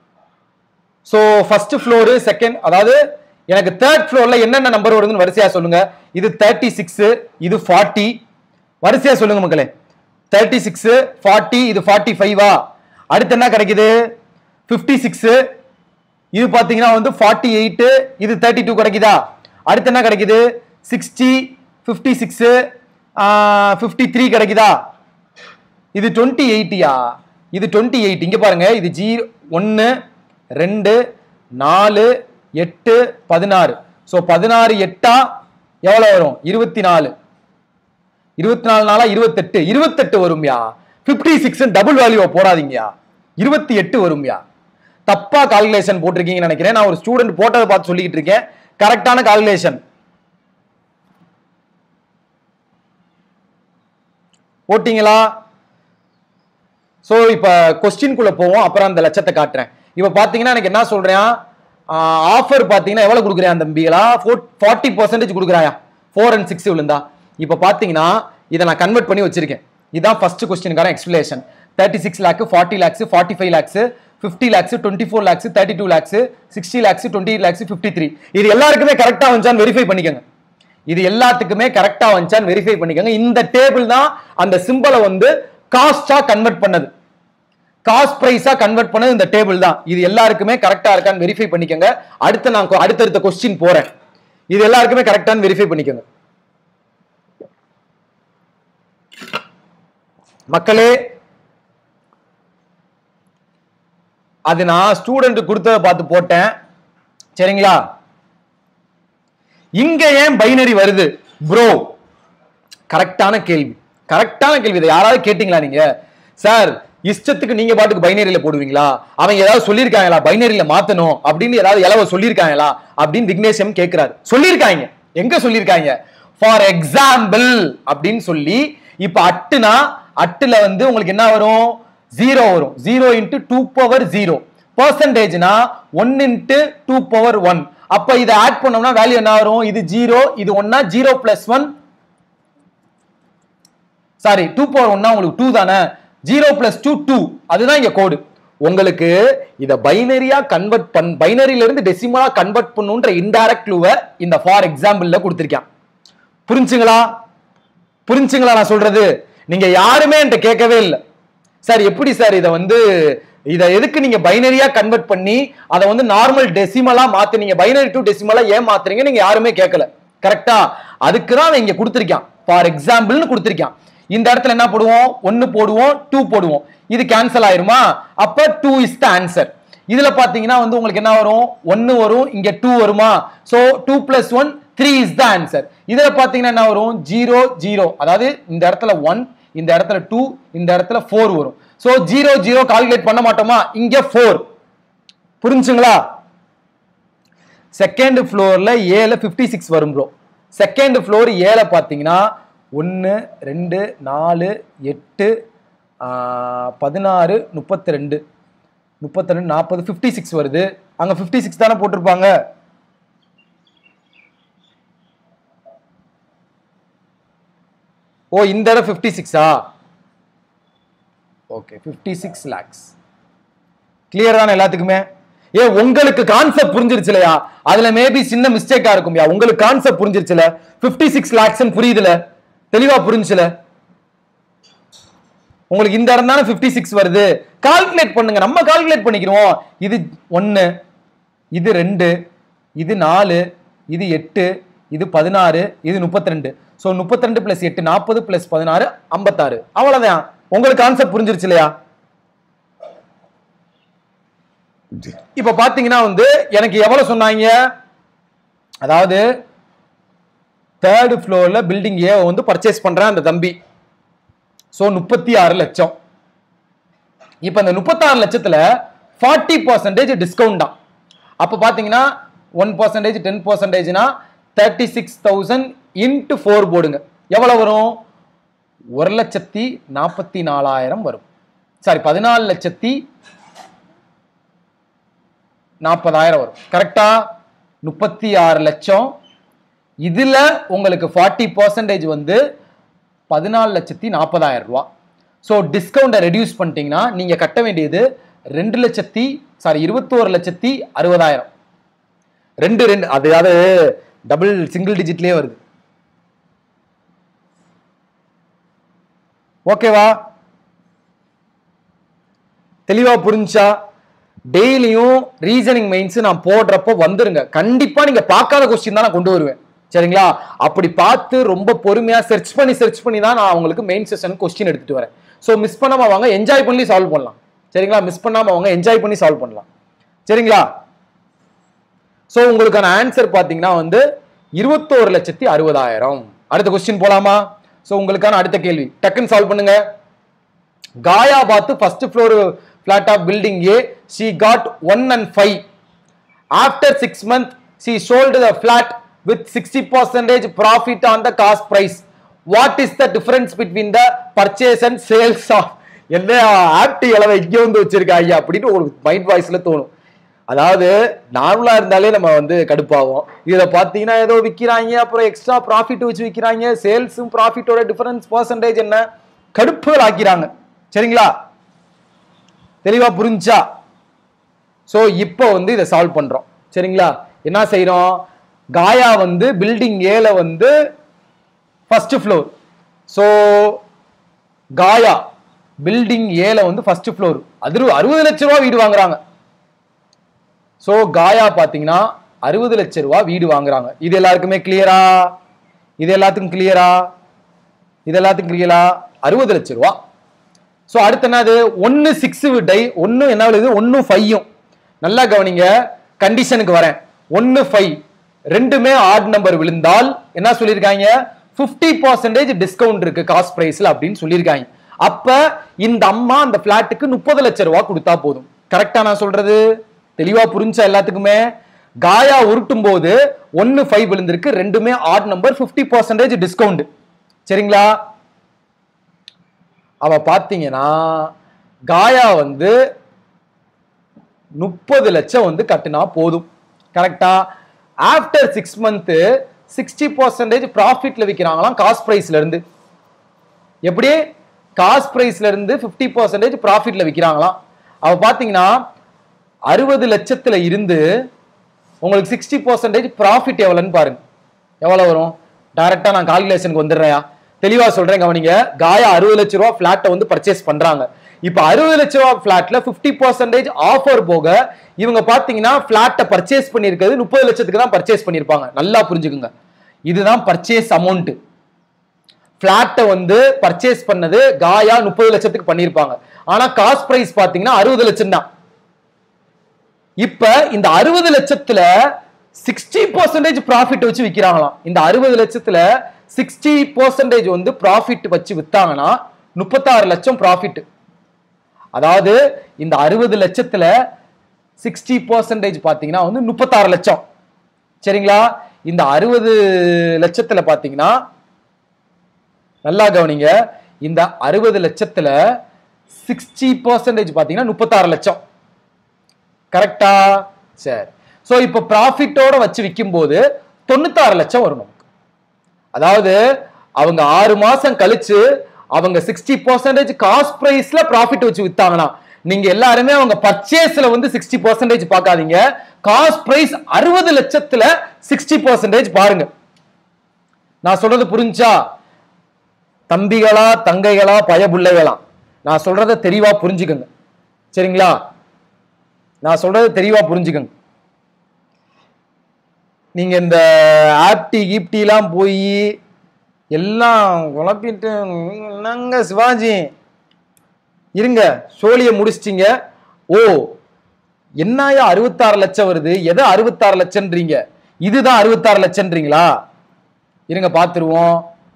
[SPEAKER 1] ஸோ ஃபர்ஸ்ட் ஃப்ளோரு செகண்ட் அதாவது எனக்கு தேர்ட் ஃப்ளோர்ல என்னென்ன நம்பர் வருதுன்னு வரிசையா சொல்லுங்க இது தேர்ட்டி சிக்ஸ் இது ஃபார்ட்டி வரிசையா சொல்லுங்க மக்களே தேர்ட்டி சிக்ஸ் ஃபார்ட்டி இது ஃபார்ட்டி ஃபைவா அடுத்து என்ன கிடைக்குது ஃபிஃப்டி சிக்ஸ் இது பாத்தீங்கன்னா வந்து ஃபார்ட்டி எயிட் இது தேர்ட்டி டூ கிடைக்குதா அடுத்து என்ன கிடைக்குது sixty fifty six fifty three கிடைக்குதா இது டுவெண்ட்டி எயிட்டியா இது டுவெண்ட்டி எயிட் இங்கே பாருங்க இது ஜீரோ ஒன்று ரெண்டு நாலு எட்டு பதினாறு ஸோ பதினாறு எட்டா எவ்வளோ வரும் இருபத்தி நாலு இருபத்தி நாலு நாளா இருபத்தெட்டு இருபத்தெட்டு வரும்யா ஃபிஃப்டி சிக்ஸ் டபுள் வேல்யூ போடாதீங்கயா இருபத்தி எட்டு வரும்யா தப்பா கால்குலேஷன் போட்டிருக்கீங்கன்னு நினைக்கிறேன் நான் ஒரு ஸ்டூடெண்ட் போட்டதை பார்த்து சொல்லிக்கிட்டு இருக்கேன் கரெக்டான கால்குலேஷன் போட்டீங்களா ஸோ இப்போ கொஸ்டின்குள்ள போவோம் அப்புறம் அந்த லட்சத்தை காட்டுறேன் இப்போ பார்த்தீங்கன்னா எனக்கு என்ன சொல்றேன் ஆஃபர் பார்த்தீங்கன்னா எவ்வளோ கொடுக்குறேன் தம்பிகளா ஃபோர் ஃபார்ட்டி பர்சன்டேஜ் கொடுக்குறாயா ஃபோர் அண்ட் சிக்ஸ் விழுந்தா இப்போ பார்த்தீங்கன்னா இதை நான் கன்வெர்ட் பண்ணி வச்சிருக்கேன் இதான் ஃபர்ஸ்ட் கொஸ்டினுக்கான explanation thirty six lakh forty lakhs forty five lakhs fifty lakhs twenty four lakhs thirty two lakhs sixty lakhs twenty lakhs fifty three இது எல்லாருக்குமே கரெக்டாக வந்துச்சான்னு வெரிஃபை பண்ணிக்கோங்க இது எல்லாத்துக்குமே கரெக்டா வந்துச்சான்னு வெரிஃபை பண்ணிக்கோங்க இந்த டேபிள் தான் அந்த சிம்பலை வந்து காஸ்டா கன்வெர்ட் பண்ணது காஸ்ட் பிரைஸா கன்வெர்ட் பண்ணது இந்த டேபிள் தான் இது எல்லாருக்குமே கரெக்டா இருக்கான்னு வெரிஃபை பண்ணிக்கோங்க அடுத்து நான் கொ- அடுத்தடுத்த கொஸ்டின் போறேன் இது எல்லாருக்குமே கரெக்டான்னு வெரிஃபை பண்ணிக்கோங்க மக்களே அது நான் ஸ்டூடெண்ட் கொடுத்ததை பார்த்து போட்டேன் சரிங்களா இங்க ஏன் பைனரி வருது ப்ரோ கரெக்டான கேள்வி கரெக்டான கேள்வி இதை யாராவது கேட்டீங்களா நீங்க சார் இஷ்டத்துக்கு நீங்க பாட்டுக்கு பைனரியில போடுவீங்களா அவங்க ஏதாவது சொல்லியிருக்காங்களா பைனரியில மாத்தணும் அப்படின்னு ஏதாவது இலவ சொல்லியிருக்காங்களா அப்படின்னு விக்னேஷம் கேட்கிறாரு சொல்லியிருக்காங்க எங்க சொல்லியிருக்காங்க ஃபார் எக்ஸாம்பிள் அப்படின்னு சொல்லி இப்ப அட்டுனா அட்டுல வந்து உங்களுக்கு என்ன வரும் ஜீரோ வரும் zero into two power zero பர்சன்டேஜ்னா one into two power one அப்ப இதை ஆட் பண்ணோம்னா வேல்யூ என்ன வரும் இது ஜீரோ இது ஒன்னா zero plus one sorry two power ஒன்னா உங்களுக்கு டூ தானே ஜீரோ பிளஸ் டூ டூ அதுதான் இங்க கோடு உங்களுக்கு இத பைனரியா கன்வெர்ட் பண் பைனரியில இருந்து டெசிமலா கன்வெர்ட் பண்ணுன்ற இன்டைரக்ட் க்ளூவை இந்த ஃபார் எக்ஸாம்பிள்ல கொடுத்திருக்கேன் புரிஞ்சுங்களா புரிஞ்சுங்களா நான் சொல்றது நீங்க யாருமே என்கிட்ட கேட்கவே இல்லை சார் எப்படி சார் இதை வந்து இதை எதுக்கு நீங்க பைனரியா கன்வெர்ட் பண்ணி அதை வந்து நார்மல் டெசிமலா மாத்துனீங்க பைனரி டு டெசிமலா ஏன் மாத்துறீங்க நீங்க யாருமே கேட்கல கரெக்டா அதுக்கு தான் அவன் இங்க கொடுத்திருக்கான் ஃபார் எக்ஸாம்பிள்னு கொடுத்திருக்கான் இந்த இடத்துல என்ன போடுவோம் ஒன்னு போடுவோம் டூ போடுவோம் இது கேன்சல் ஆயிருமா அப்ப டூ இஸ் த ஆன்சர் இதுல பாத்தீங்கன்னா வந்து உங்களுக்கு என்ன வரும் ஒன்னு வரும் இங்க டூ வருமா so two plus one three is the answer இதுல பாத்தீங்கன்னா என்ன வரும் ஜீரோ ஜீரோ அதாவது இந்த இடத்துல ஒன் இந்த இடத்துல டூ இந்த இடத்துல ஃபோர் வரும் சோ ஜீரோ ஜீரோ கால்குலேட் பண்ண மாட்டோமா இங்க ஃபோர் புரிஞ்சுங்களா செகண்ட் ஃப்ளோர்ல ஏல ஃபிஃப்டி சிக்ஸ் வரும் ப்ரோ செகண்ட் ஃப்ளோர் ஏல பார்த்தீங்கன்னா ஒன்று ரெண்டு நாலு எட்டு பதினாறு முப்பத்தி ரெண்டு முப்பத்தி ரெண்டு நாற்பது ஃபிஃப்டி சிக்ஸ் வருது அங்கே ஃபிஃப்டி சிக்ஸ் தானே போட்டிருப்பாங்க ஓ இந்த இடம் ஃபிஃப்டி சிக்ஸா okay fifty six lakhs clear தானே எல்லாத்துக்குமே ஏ உங்களுக்கு கான்செப்ட் புரிஞ்சிருச்சு இல்லையா அதுல மேபி சின்ன மிஸ்டேக்கா இருக்கும்யா உங்களுக்கு கான்செப்ட் புரிஞ்சிருச்சுல 56 சிக்ஸ் லேக்ஸ் புரியுதுல தெளிவா புரிஞ்சுல உங்களுக்கு இந்த இடம் தானே 56 சிக்ஸ் வருது கால்குலேட் பண்ணுங்க நம்ம கால்குலேட் பண்ணிக்கிறோம் இது ஒன்னு இது ரெண்டு இது நாலு இது எட்டு இது பதினாறு இது முப்பத்தி ரெண்டு ஸோ முப்பத்தி ரெண்டு பிளஸ் எட்டு நாற்பது பிளஸ் பதினாறு ஐம்பத்தாறு அவ்வளவுதான் உங்களுக்கு கான்செப்ட் புரிஞ்சிருச்சு இல்லையா இப்ப பாத்தீங்கன்னா வந்து எனக்கு எவ்வளவு சொன்னாங்க அதாவது தேர்ட் ஃப்ளோர்ல பில்டிங் ஏ வந்து பர்ச்சேஸ் பண்றேன் அந்த தம்பி சோ முப்பத்தி ஆறு லட்சம் இப்ப இந்த முப்பத்தாறு லட்சத்துல ஃபார்ட்டி பர்சன்டேஜ் டிஸ்கவுண்ட் தான் அப்ப பாத்தீங்கன்னா ஒன் பர்சன்டேஜ் டென் பர்சன்டேஜ்னா thirty six thousand into four போடுங்க எவ்வளவு வரும் ஒரு லட்சத்தி நாற்பத்தி நாலாயிரம் வரும் சாரி பதினாலு லட்சத்தி நாற்பதாயிரம் வரும் கரெக்டா முப்பத்தி ஆறு லட்சம் இதுல உங்களுக்கு ஃபார்ட்டி பர்சன்டேஜ் வந்து பதினாலு லட்சத்தி நாற்பதாயிரம் ரூபா ஸோ டிஸ்கவுண்டை ரெடியூஸ் பண்ணிட்டீங்கன்னா நீங்க கட்ட வேண்டியது ரெண்டு லட்சத்தி சாரி இருபத்தோரு லட்சத்தி அறுபதாயிரம் ரெண்டு ரெண்டு அதாவது டபுள் சிங்கிள் டிஜிட்லயே வருது ஓகேவா தெளிவா புரிஞ்சா டெய்லியும் ரீசனிங் மெயின்ஸ் நான் போடுறப்போ வந்துருங்க கண்டிப்பா நீங்க பார்க்காத கொஸ்டின் தான் நான் கொண்டு வருவேன் சரிங்களா அப்படி பார்த்து ரொம்ப பொறுமையா சர்ச் பண்ணி சர்ச் பண்ணி தான் நான் உங்களுக்கு மெயின் செஷன் கொஸ்டின் எடுத்துட்டு வரேன் ஸோ மிஸ் பண்ணாம வாங்க என்ஜாய் பண்ணி சால்வ் பண்ணலாம் சரிங்களா மிஸ் பண்ணாம வாங்க என்ஜாய் பண்ணி சால்வ் பண்ணலாம் சரிங்களா ஸோ உங்களுக்கான ஆன்சர் பார்த்தீங்கன்னா வந்து இருபத்தோரு லட்சத்தி அறுபதாயிரம் அடுத்த கொஸ்டின் போலாமா ஸோ உங்களுக்கான அடுத்த கேள்வி டக்குன்னு சால்வ் பண்ணுங்க காயா பார்த்து first floor flat of building A she got one and five after six month she sold the flat with sixty percentage profit on the cost price what is the difference between the purchase and sales of என்ன ஆப்டி அளவை இங்கே வந்து வச்சிருக்கா ஐயா அப்படின்னு உங்களுக்கு mind வாய்ஸ்ல தோணும் அதாவது நார்மலா இருந்தாலே நம்ம வந்து கடுப்பாகும் இதை பார்த்தீங்கன்னா ஏதோ விற்கிறாங்க அப்புறம் எக்ஸ்ட்ரா ப்ராஃபிட் வச்சு விற்கிறாங்க சேல்ஸும் ப்ராஃபிட்டோட டிஃபரன்ஸ் பர்சன்டேஜ் என்ன கடுப்புகள் ஆக்கிறாங்க சரிங்களா தெளிவா புரிஞ்சா ஸோ இப்போ வந்து இதை சால்வ் பண்றோம் சரிங்களா என்ன செய்றோம் காயா வந்து பில்டிங் ஏல வந்து first floor so Kaya building ஏல வந்து ஃபர்ஸ்ட் ஃப்ளோர் அது அறுபது லட்ச ரூபா வீடு வாங்குறாங்க ஸோ காயா பார்த்தீங்கன்னா அறுபது லட்ச ரூபா வீடு வாங்குறாங்க இது எல்லாருக்குமே கிளியரா இது எல்லாத்துக்கும் கிளியரா இது எல்லாத்துக்கும் கிளியரா அறுபது லட்ச ரூபா ஸோ அடுத்து என்னது ஒன்று சிக்ஸ் டை ஒன்று என்ன விழுது ஒன்று ஃபையும் நல்லா கவனிங்க கண்டிஷனுக்கு வரேன் ஒன்று ஃபைவ் ரெண்டுமே ஆட் நம்பர் விழுந்தால் என்ன சொல்லியிருக்காங்க ஃபிஃப்டி பர்சன்டேஜ் டிஸ்கவுண்ட் இருக்கு காஸ்ட் பிரைஸ்ல அப்படின்னு சொல்லியிருக்காங்க அப்ப இந்த அம்மா அந்த பிளாட்டுக்கு முப்பது லட்சம் ரூபா கொடுத்தா போதும் கரெக்டா நான் சொல்றது தெளிவா புரிஞ்சா எல்லாத்துக்குமே காயா உருட்டும் போது ஒன்னு ஃபைவ் விழுந்திருக்கு ரெண்டுமே odd number fifty percentage discount சரிங்களா அவ பாத்தீங்கன்னா காயா வந்து முப்பது லட்சம் வந்து கட்டினா போதும் கரெக்டா after six month sixty percentage ப்ராஃபிட்ல விற்கிறாங்களாம் காஸ்ட் பிரைஸ்ல இருந்து எப்படி காஸ்ட் பிரைஸ்ல இருந்து ஃபிஃப்டி பர்சன்டேஜ் ப்ராஃபிட்ல விற்கிறாங்களாம் அவ பாத்தீங்கன்னா அறுபது லட்சத்துல இருந்து உங்களுக்கு சிக்ஸ்டி பர்சன்டேஜ் ப்ராஃபிட் எவ்வளோன்னு பாருங்க எவ்வளோ வரும் டைரக்டா நான் கால்குலேஷனுக்கு வந்துடுறேயா தெளிவா சொல்றேன் கவனிங்க காயா அறுபது லட்ச ரூபா பிளாட்டை வந்து பர்ச்சேஸ் பண்றாங்க இப்ப அறுபது லட்ச ரூபா பிளாட்ல பிப்டி பர்சன்டேஜ் ஆஃபர் போக இவங்க பாத்தீங்கன்னா பிளாட்டை பர்ச்சேஸ் பண்ணிருக்கிறது முப்பது லட்சத்துக்கு தான் பர்ச்சேஸ் பண்ணிருப்பாங்க நல்லா புரிஞ்சுக்குங்க இதுதான் பர்ச்சேஸ் அமௌண்ட் பிளாட்டை வந்து பர்ச்சேஸ் பண்ணது காயா முப்பது லட்சத்துக்கு பண்ணிருப்பாங்க ஆனா காஸ்ட் பிரைஸ் பாத்தீங்கன்னா அறுபது லட்சம் தான் இப்ப இந்த அறுபது லட்சத்துல சிக்ஸ்டி பர்சன்டேஜ் ப்ராஃபிட் வச்சு விற்கிறாங்களாம் இந்த அறுபது லட்சத்துல சிக்ஸ்டி பர்சன்டேஜ் வந்து ப்ராஃபிட் வச்சு வித்தாங்கன்னா முப்பத்தாறு லட்சம் ப்ராஃபிட் அதாவது இந்த அறுபது லட்சத்துல சிக்ஸ்டி பர்சன்டேஜ் பாத்தீங்கன்னா வந்து முப்பத்தாறு லட்சம் சரிங்களா இந்த அறுபது லட்சத்துல பாத்தீங்கன்னா நல்லா கவனிங்க இந்த அறுபது லட்சத்துல சிக்ஸ்டி பர்சன்டேஜ் பாத்தீங்கன்னா முப்பத்தாறு லட்சம் கரெக்டா சரி ஸோ இப்போ ப்ராஃபிட்டோட வச்சு விற்கும் போது தொண்ணூத்தாறு லட்சம் வரும் நமக்கு அதாவது அவங்க ஆறு மாசம் கழிச்சு அவங்க சிக்ஸ்டி பர்சன்டேஜ் காஸ்ட் பிரைஸ்ல ப்ராஃபிட் வச்சு வித்தாங்கன்னா நீங்க எல்லாருமே அவங்க பர்ச்சேஸ்ல வந்து சிக்ஸ்டி பர்சன்டேஜ் பார்க்காதீங்க காஸ்ட் பிரைஸ் அறுபது லட்சத்துல சிக்ஸ்டி பர்சன்டேஜ் பாருங்க நான் சொல்றது புரிஞ்சா தம்பிகளா தங்கைகளா பயபுள்ளைகளா நான் சொல்றத தெளிவா புரிஞ்சுக்கங்க சரிங்களா நான் சொல்றது தெளிவா புரிஞ்சுக்கங்க நீங்க இந்த ஆப்டி கீப்டிலாம் போய் எல்லாம் குழப்பிட்டு என்னங்க சிவாஜி இருங்க சோழியை முடிச்சிட்டீங்க ஓ என்னயா அறுபத்தாறு லட்சம் வருது எதை அறுபத்தாறு லட்சம்ன்றீங்க இதுதான் அறுபத்தாறு லட்சம்ன்றீங்களா இருங்க பார்த்துருவோம்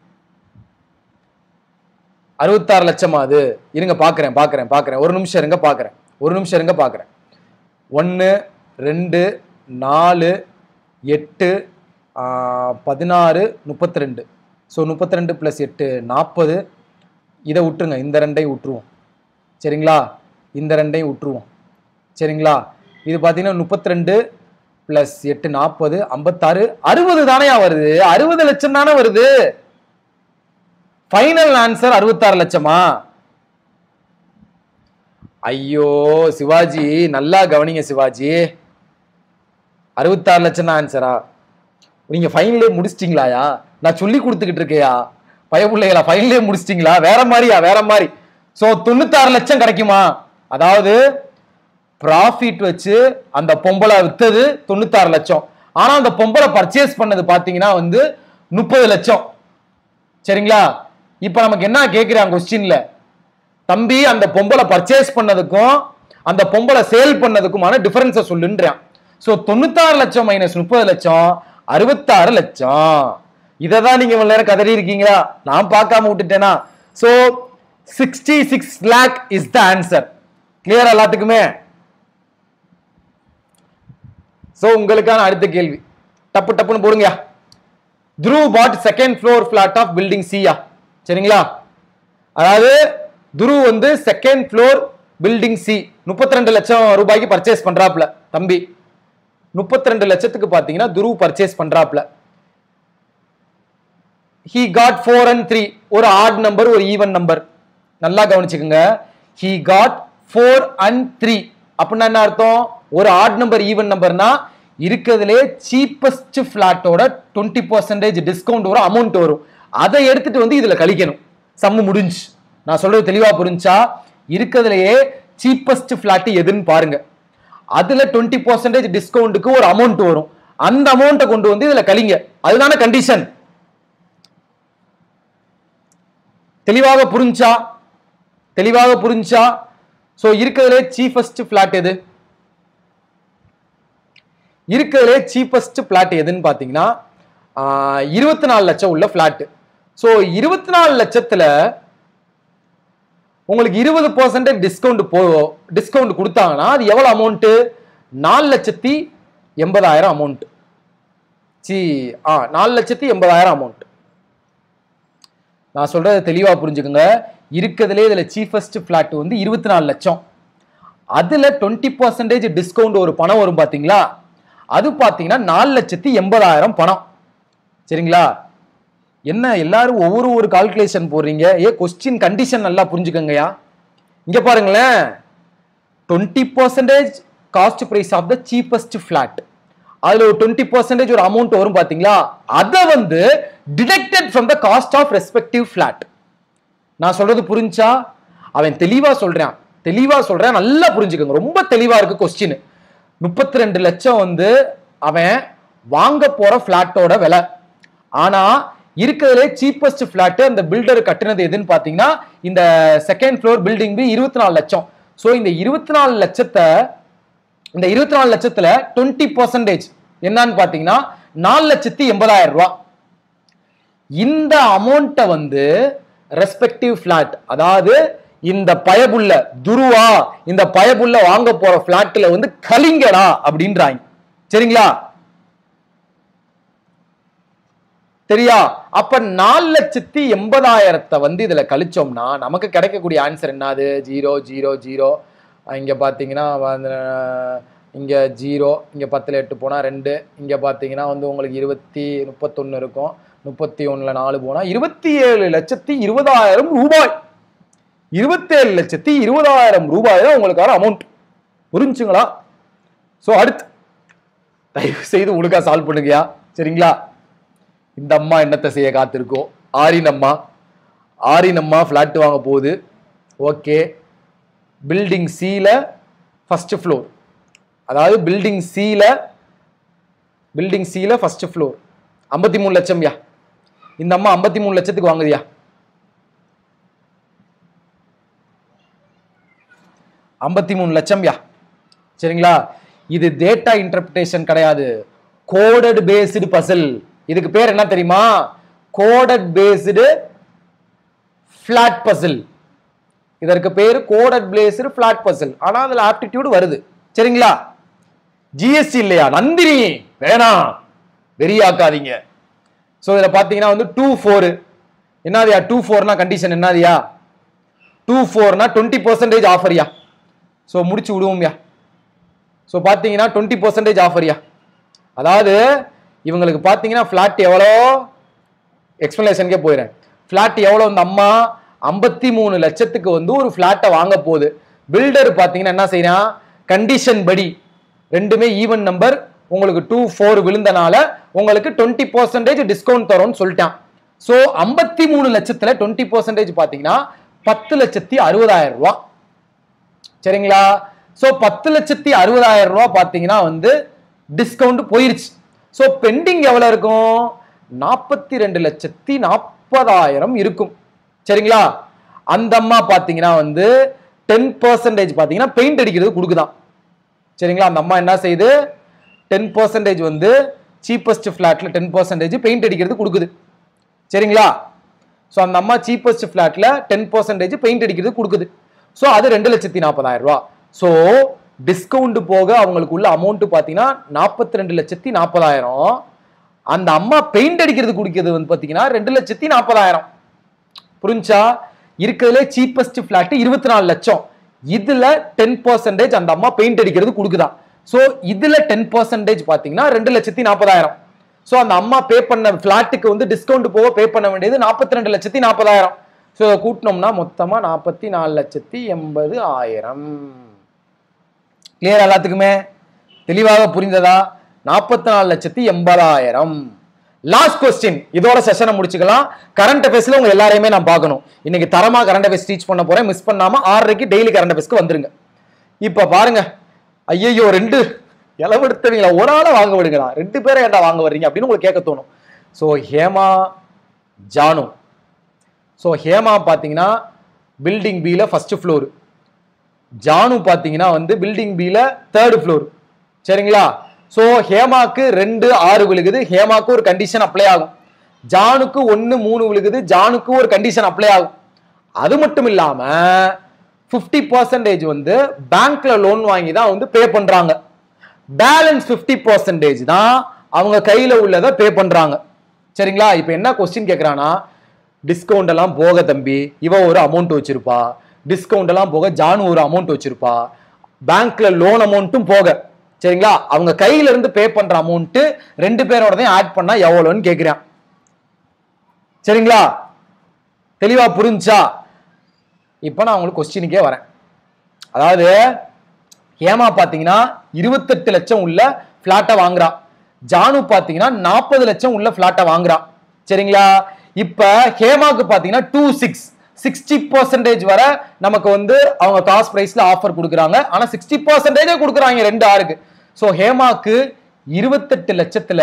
[SPEAKER 1] அறுபத்தாறு லட்சமா அது இருங்க பார்க்குறேன் பார்க்குறேன் பார்க்குறேன் ஒரு நிமிஷம் இருங்க பார்க்குறேன் ஒரு நிமிஷம் இருங்க பார்க்குறேன் ஒன்று ரெண்டு நாலு எட்டு பதினாறு முப்பத்தி ரெண்டு ஸோ முப்பத்தி ரெண்டு ப்ளஸ் எட்டு நாற்பது இதை விட்டுருங்க இந்த ரெண்டையும் விட்டுருவோம் சரிங்களா இந்த ரெண்டையும் விட்டுருவோம் சரிங்களா இது பார்த்தீங்கன்னா முப்பத்தி ரெண்டு ப்ளஸ் எட்டு நாற்பது ஐம்பத்தாறு அறுபது தானேயா வருது அறுபது லட்சம் தானே வருது ஃபைனல் ஆன்சர் அறுபத்தாறு லட்சமா ஐயோ சிவாஜி நல்லா கவனிங்க சிவாஜி அறுபத்தாறு லட்சம் தான் ஆன்சரா நீங்க ஃபைனலே முடிச்சிட்டீங்களாயா நான் சொல்லி கொடுத்துக்கிட்டு இருக்கேயா பயமுள்ளைகளா ஃபைனலே முடிச்சிட்டீங்களா வேற மாதிரியா வேற மாதிரி ஸோ தொண்ணூத்தாறு லட்சம் கிடைக்குமா அதாவது ப்ராஃபிட் வச்சு அந்த பொம்பளை வித்தது தொண்ணூத்தாறு லட்சம் ஆனா அந்த பொம்பளை பர்ச்சேஸ் பண்ணது பாத்தீங்கன்னா வந்து முப்பது லட்சம் சரிங்களா இப்ப நமக்கு என்ன கேக்குறாங்க கொஸ்டின்ல தம்பி அந்த பொம்பளை பர்ச்சேஸ் பண்ணதுக்கும் அந்த பொம்பளை சேல் பண்ணதுக்குமான டிஃபரன்ஸை சொல்லுன்றான் ஸோ தொண்ணூத்தாறு லட்சம் மைனஸ் முப்பது லட்சம் அறுபத்தாறு லட்சம் இதை தான் நீங்க இவ்வளவு நேரம் கதறி இருக்கீங்களா நான் பார்க்காம விட்டுட்டேனா so sixty six lakh is the answer clear எல்லாத்துக்குமே ஸோ உங்களுக்கான அடுத்த கேள்வி டப்பு டப்புன்னு போடுங்கயா Dhruv bought second floor flat of building சியா சரிங்களா அதாவது துருவ் வந்து செகண்ட் ஃப்ளோர் பில்டிங் சி முப்பத்தி ரெண்டு லட்சம் ரூபாய்க்கு பர்ச்சேஸ் பண்றாப்ல தம்பி முப்பத்தி ரெண்டு லட்சத்துக்கு பாத்தீங்கன்னா துருவ் பர்ச்சேஸ் பண்றாப்ல he got four and three ஒரு ஆட் நம்பர் ஒரு ஈவன் நம்பர் நல்லா கவனிச்சுக்கோங்க he got four and three அப்படின்னா என்ன அர்த்தம் ஒரு ஆட் நம்பர் ஈவன் நம்பர்னா இருக்கிறதுலே சீப்பஸ்ட் ஃபிளாட்டோட டுவெண்ட்டி பர்சன்டேஜ் டிஸ்கவுண்ட் வரும் அமௌண்ட் வரும் அதை எடுத்துட்டு வந்து இதுல கழிக்கணும் சம்மு முடிஞ்சு நான் சொல்றது தெளிவா புரிஞ்சா இருக்கிறதுலயே சீப்பஸ்ட் ஃபிளாட் எதுன்னு பாருங்க அதுல டுவெண்ட்டி பர்சன்டேஜ் டிஸ்கவுண்ட்டுக்கு ஒரு அமௌண்ட் வரும் அந்த அமௌண்ட்டை கொண்டு வந்து இதுல கழிங்க அதுதானே கண்டிஷன் தெளிவாக புரிஞ்சா தெளிவாக புரிஞ்சா சோ இருக்கிறதுலே சீஃபஸ்ட் பிளாட் எது இருக்கிறதுலே சீப்பஸ்ட் பிளாட் எதுன்னு பாத்தீங்கன்னா இருபத்தி நாலு லட்சம் உள்ள பிளாட் ஸோ இருபத்தி நாலு லட்சத்துல உங்களுக்கு இருபது பர்சன்டேஜ் டிஸ்கவுண்ட் போ டிஸ்கவுண்ட் கொடுத்தாங்கன்னா அது எவ்வளவு அமௌண்ட்டு நாலு லட்சத்தி எண்பதாயிரம் அமௌண்ட் சி ஆ நாலு லட்சத்தி எண்பதாயிரம் அமௌண்ட் நான் சொல்றதை தெளிவா புரிஞ்சுக்கோங்க இருக்கிறதுலே இதுல சீஃபஸ்ட் பிளாட் வந்து இருபத்தி நாலு லட்சம் அதுல டுவெண்ட்டி பர்சன்டேஜ் டிஸ்கவுண்ட் ஒரு பணம் வரும் பாத்தீங்களா அது பாத்தீங்கன்னா நாலு லட்சத்தி எண்பதாயிரம் பணம் சரிங்களா என்ன எல்லாரும் ஒவ்வொரு ஒரு கால்குலேஷன் போடுறீங்க ஏ கொஸ்டின் கண்டிஷன் நல்லா புரிஞ்சுக்கங்கயா இங்க பாருங்களேன் twenty percentage cost price of the cheapest flat அதுல ஒரு டுவெண்ட்டி பர்சன்டேஜ் ஒரு அமௌண்ட் வரும் பாத்தீங்களா அதை வந்து deducted from the cost of respective flat நான் சொல்றது புரிஞ்சா அவன் தெளிவா சொல்றான் தெளிவா சொல்றேன் நல்லா புரிஞ்சுக்கோங்க ரொம்ப தெளிவா இருக்கு கொஸ்டின் முப்பத்தி ரெண்டு லட்சம் வந்து அவன் வாங்க போற பிளாட்டோட விலை ஆனா இருக்கிறதுலே சீப்பஸ்ட் பிளாட் அந்த பில்டர் கட்டுனது எதுன்னு பாத்தீங்கன்னா இந்த செகண்ட் ஃப்ளோர் பில்டிங் இருபத்தி நாலு லட்சம் ஸோ இந்த இருபத்தி நாலு லட்சத்தை இந்த இருபத்தி நாலு லட்சத்துல டுவெண்ட்டி பர்சன்டேஜ் என்னன்னு பாத்தீங்கன்னா நாலு லட்சத்தி எண்பதாயிரம் ரூபாய் இந்த அமௌண்ட்டை வந்து ரெஸ்பெக்டிவ் பிளாட் அதாவது இந்த பயபுள்ள துருவா இந்த பயபுள்ள வாங்க போற பிளாட்ல வந்து கலிங்கடா அப்படின்றாங்க சரிங்களா சரியா அப்ப நாலு லட்சத்தி எண்பதாயிரத்தை வந்து இதுல கழிச்சோம்னா நமக்கு கிடைக்கக்கூடிய ஆன்சர் என்னது ஜீரோ ஜீரோ ஜீரோ இங்க பாத்தீங்கன்னா வந்து, இங்க ஜீரோ இங்க பத்துல எட்டு போனா ரெண்டு இங்க பாத்தீங்கன்னா வந்து உங்களுக்கு இருபத்தி முப்பத்தொன்னு இருக்கும் முப்பத்தி ஒண்ணுல நாலு போனா இருபத்தி ஏழு லட்சத்தி இருபதாயிரம் ரூபாய் இருபத்தேழு லட்சத்தி இருபதாயிரம் ரூபாய் தான் உங்களுக்கான அமௌண்ட் புரிஞ்சுங்களா ஸோ அடுத்து தயவு செய்து ஒழுங்கா சால்வ் பண்ணுங்கயா சரிங்களா இந்த அம்மா என்னத்தை செய்ய காத்திருக்கோ ஆரின் அம்மா ஆரின் அம்மா ஃப்ளாட் வாங்க போகுது ஓகே பில்டிங் சியில் ஃபர்ஸ்ட் ஃப்ளோர் அதாவது பில்டிங் சியில் பில்டிங் சியில் ஃபர்ஸ்ட் ஃப்ளோர் ஐம்பத்தி மூணு லட்சம் யா இந்த அம்மா ஐம்பத்தி மூணு லட்சத்துக்கு வாங்குதியா ஐம்பத்தி மூணு லட்சம் யா சரிங்களா இது டேட்டா இன்டர்பிரேஷன் கிடையாது கோடட் பேஸ்டு பசில் இதுக்கு பேர் என்ன தெரியுமா கோடட் பேஸ்டு ஃபிளாட் பசில் இதற்கு பேர் கோடட் பேஸ்டு ஃபிளாட் பசில் ஆனா அதுல ஆப்டிடியூட் வருது சரிங்களா ஜிஎஸ்டி இல்லையா நந்தினி வேணாம் வெறியாக்காதீங்க ஸோ இதில் பார்த்தீங்கன்னா வந்து டூ ஃபோரு என்னதியா டூ ஃபோர்னா கண்டிஷன் என்னதியா டூ ஃபோர்னா டுவெண்ட்டி பர்சன்டேஜ் ஆஃபர்யா ஸோ முடிச்சு விடுவோம்யா ஸோ பார்த்தீங்கன்னா டுவெண்ட்டி பர்சன்டேஜ் ஆஃபர்யா அதாவது இவங்களுக்கு பார்த்தீங்கன்னா ஃப்ளாட் எவ்வளோ எக்ஸ்பிளனேஷனுக்கே போயிடுறேன் ஃப்ளாட் எவ்வளோ இந்த அம்மா ஐம்பத்தி மூணு லட்சத்துக்கு வந்து ஒரு ஃப்ளாட்டை வாங்க போகுது பில்டர் பார்த்தீங்கன்னா என்ன செய்யறான் கண்டிஷன் படி ரெண்டுமே ஈவன் நம்பர் உங்களுக்கு டூ ஃபோர் விழுந்தனால உங்களுக்கு டுவெண்ட்டி பர்சன்டேஜ் டிஸ்கவுண்ட் தரோம்னு சொல்லிட்டான் ஸோ ஐம்பத்தி மூணு லட்சத்துல டுவெண்ட்டி பர்சன்டேஜ் பார்த்தீங்கன்னா பத்து லட்சத்தி அறுபதாயிரம் ரூபா சரிங்களா ஸோ பத்து லட்சத்தி அறுபதாயிரம் ரூபா பார்த்தீங்கன்னா வந்து டிஸ்கவுண்ட் போயிருச்சு ஸோ பெண்டிங் எவ்வளவு இருக்கும் நாற்பத்தி ரெண்டு லட்சத்தி நாற்பதாயிரம் இருக்கும் சரிங்களா அந்த அம்மா பாத்தீங்கன்னா வந்து டென் பர்சன்டேஜ் பாத்தீங்கன்னா பெயிண்ட் அடிக்கிறது கொடுக்குதான் சரிங்களா அந்த அம்மா என்ன செய்யுது டென் பர்சன்டேஜ் வந்து சீப்பஸ்ட் ஃபிளாட்ல டென் பர்சன்டேஜ் பெயிண்ட் அடிக்கிறது கொடுக்குது சரிங்களா ஸோ அந்த அம்மா சீப்பஸ்ட் ஃபிளாட்ல டென் பர்சன்டேஜ் பெயிண்ட் அடிக்கிறது கொடுக்குது ஸோ அது ரெண்டு லட்சத்தி நாற்பதாயிரம் ரூபா ஸோ டிஸ்கவுண்ட் போக அவங்களுக்கு உள்ள அமௌண்ட் பார்த்தீங்கன்னா நாற்பத்தி ரெண்டு லட்சத்தி நாற்பதாயிரம் அந்த அம்மா பெயிண்ட் அடிக்கிறது குடிக்கிறது வந்து பார்த்தீங்கன்னா ரெண்டு லட்சத்தி நாற்பதாயிரம் புரிஞ்சா இருக்கிறதுலே சீப்பஸ்ட் ஃபிளாட் இருபத்தி நாலு லட்சம் இதுல டென் பர்சன்டேஜ் அந்த அம்மா பெயிண்ட் அடிக்கிறது கொடுக்குதா ஸோ இதுல டென் பர்சன்டேஜ் பார்த்தீங்கன்னா ரெண்டு லட்சத்தி நாற்பதாயிரம் ஸோ அந்த அம்மா பே பண்ண ஃபிளாட்டுக்கு வந்து டிஸ்கவுண்ட் போக பே பண்ண வேண்டியது நாற்பத்தி ரெண்டு லட்சத்தி நாற்பதாயிரம் ஸோ இதை கூட்டினோம்னா மொத்தமா நாற்பத்தி நாலு லட்சத்தி எண்பது ஆயிரம் கிளியர் எல்லாத்துக்குமே தெளிவாக புரிந்ததா நாற்பத்தி நாலு லட்சத்தி எண்பதாயிரம் லாஸ்ட் கொஸ்டின் இதோட செஷனை முடிச்சுக்கலாம் கரண்ட் அஃபேர்ஸ்ல உங்க எல்லாரையுமே நான் பார்க்கணும் இன்னைக்கு தரமா கரண்ட் அஃபேர்ஸ் டீச் பண்ண போறேன் மிஸ் பண்ணாம ஆறரைக்கு டெய்லி கரண்ட் அஃபேர்ஸ்க்கு வந்துருங்க இப்ப பாருங்க ஐயையோ ரெண்டு இளவெடுத்தவங்கள ஒரு ஆளை வாங்க விடுங்களா ரெண்டு பேரை ஏன்டா வாங்க வர்றீங்க அப்படின்னு உங்களுக்கு கேட்க தோணும் ஸோ ஹேமா ஜானு ஸோ ஹேமா பார்த்தீங்கன்னா பில்டிங் பில ஃபர்ஸ்ட் ஃப்ளோர் ஜானு பார்த்தீங்கன்னா வந்து பில்டிங் பில தேர்ட் ஃப்ளோர் சரிங்களா ஸோ ஹேமாக்கு ரெண்டு ஆறு விழுகுது ஹேமாக்கு ஒரு கண்டிஷன் அப்ளை ஆகும் ஜானுக்கு ஒன்று மூணு விழுகுது ஜானுக்கு ஒரு கண்டிஷன் அப்ளை ஆகும் அது மட்டும் இல்லாம ஃபிஃப்டி பர்சன்டேஜ் வந்து பேங்க்ல லோன் வாங்கி தான் வந்து பே பண்றாங்க பேலன்ஸ் ஃபிஃப்டி பர்சன்டேஜ் தான் அவங்க கையில உள்ளதை பே பண்றாங்க சரிங்களா இப்போ என்ன கொஸ்டின் கேட்குறான்னா டிஸ்கவுண்ட் எல்லாம் போக தம்பி இவ ஒரு அமௌண்ட் வச்சிருப்பா டிஸ்கவுண்ட் எல்லாம் போக ஜானு ஒரு அமௌண்ட் வச்சிருப்பா பேங்க்ல லோன் அமௌண்ட்டும் போக சரிங்களா அவங்க கையில இருந்து பே பண்ற அமௌண்ட் ரெண்டு பேரோடதையும் ஆட் பண்ணா எவ்வளோன்னு கேட்கிறேன் சரிங்களா தெளிவா புரிஞ்சா இப்போ நான் உங்களுக்கு கொஸ்டினுக்கே வரேன் அதாவது ஹேமா பார்த்தீங்கன்னா இருபத்தெட்டு லட்சம் உள்ள ஃப்ளாட்டை வாங்குறா ஜானு பார்த்தீங்கன்னா நாற்பது லட்சம் உள்ள ஃப்ளாட்டை வாங்குறா சரிங்களா இப்போ ஹேமாக்கு பார்த்தீங்கன்னா டூ சிக்ஸ் சிக்ஸ்டி பர்சன்டேஜ் வர நமக்கு வந்து அவங்க காஸ்ட் ப்ரைஸ்ல ஆஃபர் கொடுக்குறாங்க ஆனால் சிக்ஸ்டி பர்சன்டேஜே கொடுக்குறாங்க ரெண்டு ஆறுக்கு ஸோ ஹேமாக்கு இருபத்தெட்டு லட்சத்துல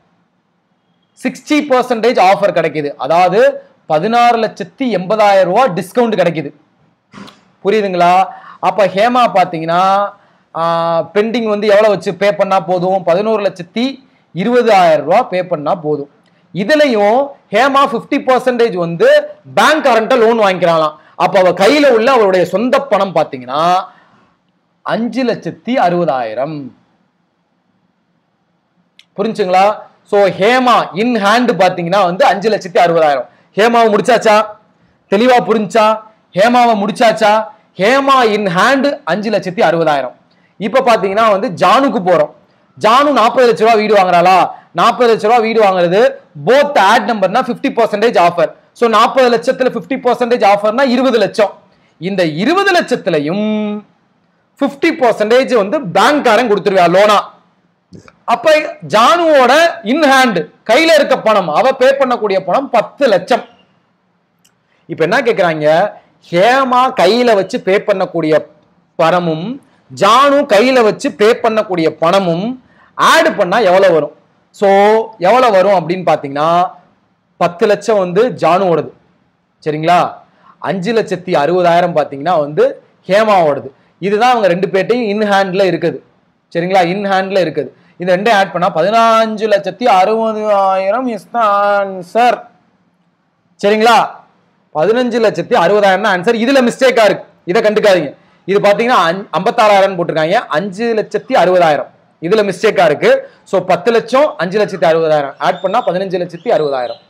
[SPEAKER 1] சிக்ஸ்டி பர்சன்டேஜ் ஆஃபர் கிடைக்குது அதாவது பதினாறு லட்சத்தி எண்பதாயிரம் ரூபாய் டிஸ்கவுண்ட் கிடைக்குது புரியுதுங்களா அப்ப ஹேமா பாத்தீங்கன்னா பெண்டிங் வந்து எவ்வளவு வச்சு பே பண்ணா போதும் பதினோரு லட்சத்தி இருபதாயிரம் ரூபாய் பே பண்ணா போதும் இதுலயும் ஹேமா 50% பர்சன்டேஜ் வந்து பேங்க் கரண்ட லோன் வாங்கிக்கிறாங்களாம் அப்ப அவ கையில உள்ள அவருடைய சொந்த பணம் பாத்தீங்கன்னா அஞ்சு லட்சத்தி அறுபதாயிரம் புரிஞ்சுங்களா சோ ஹேமா இன் ஹேண்ட் பாத்தீங்கன்னா வந்து அஞ்சு லட்சத்தி அறுபதாயிரம் ஹேமாவை முடிச்சாச்சா தெளிவா புரிஞ்சா ஹேமாவை முடிச்சாச்சா ஹேமா இன் ஹேண்ட் அஞ்சு லட்சத்தி அறுபதாயிரம் இப்ப பாத்தீங்கன்னா வந்து ஜானுக்கு போறோம் ஜானு நாற்பது லட்ச ரூபா வீடு வாங்குறாளா நாற்பது லட்ச ரூபா வீடு வாங்குறது போத் ஆட் நம்பர்னா 50% பர்சன்டேஜ் ஆஃபர் ஸோ நாற்பது லட்சத்துல 50% பர்சன்டேஜ் ஆஃபர்னா இருபது லட்சம் இந்த இருபது லட்சத்திலையும் 50% பர்சன்டேஜ் வந்து பேங்க்காரன் கொடுத்துருவா லோனா அப்ப ஜானுவோட இன் ஹேண்ட் கையில இருக்க பணம் அவ பே பண்ணக்கூடிய பணம் பத்து லட்சம் இப்ப என்ன கேக்குறாங்க ஹேமா கையில வச்சு பே பண்ணக்கூடிய பணமும் ஜானு கையில வச்சு பே பண்ணக்கூடிய பணமும் ஆட் பண்ணா எவ்வளவு வரும் சோ எவ்வளவு வரும் அப்படின்னு பாத்தீங்கன்னா பத்து லட்சம் வந்து ஜானுவோடது சரிங்களா அஞ்சு லட்சத்தி அறுபதாயிரம் பாத்தீங்கன்னா வந்து ஹேமாவோடது இதுதான் அவங்க ரெண்டு பேர்ட்டையும் இன் ஹேண்ட்ல இருக்குது சரிங்களா இன் ஹேண்ட்ல இருக்குது இது ரெண்டையும் ஆட் பண்ணா பதினஞ்சு லட்சத்தி அறுபதாயிரம் இஸ் த ஆன்சர் சரிங்களா பதினஞ்சு லட்சத்தி அறுபதாயிரம் தான் ஆன்சர் இதுல மிஸ்டேக்கா இருக்கு இதை கண்டுக்காதீங்க இது பாத்தீங்கன்னா அஞ்- ஐம்பத்தாறாயிரம் போட்டிருக்காங்க அஞ்சு லட்சத்தி அறுபதாயிரம் இதுல மிஸ்டேக்கா இருக்கு சோ பத்து லட்சம் அஞ்சு லட்சத்தி அறுபதாயிரம் ஆட் பண்ணா பதினஞ்சு லட்சத்தி அறுபதாயிரம்